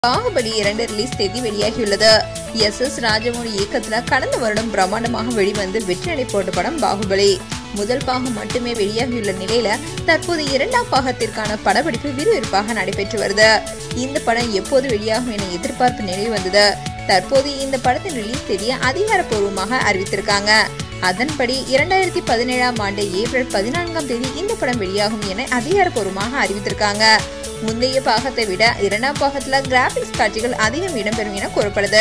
பாகுபலி இரண்டு ரிலீஸ் தேதி வெளியாகியுள்ளது எஸ் எஸ் ராஜமௌழி இயக்கத்துல கடந்த வருடம் பிரம்மாண்டமாக வெளிவந்து வெற்றிநடை போட்ட படம் பாகுபலி முதல் பாகம் மட்டுமே வெளியாகியுள்ள நிலையில தற்போது இரண்டாம் பாகத்திற்கான படப்பிடிப்பு விறுவிறுப்பாக நடைபெற்று வருது இந்த படம் எப்போது வெளியாகும் என எதிர்பார்ப்பு நிலை வந்தது தற்போது இந்த படத்தின் ரிலீஸ் தேதியை அதிகாரப்பூர்வமாக அறிவித்திருக்காங்க அதன்படி இரண்டாயிரத்தி பதினேழாம் ஆண்டு ஏப்ரல் பதினான்காம் தேதி இந்த படம் வெளியாகும் என அதிகாரப்பூர்வமாக அறிவித்திருக்காங்க முந்தைய பாகத்தை விட இரண்டாம் பாகத்துல கிராபிக்ஸ் காட்சிகள் அதிகம் இடம்பெறும் என கூறப்படுது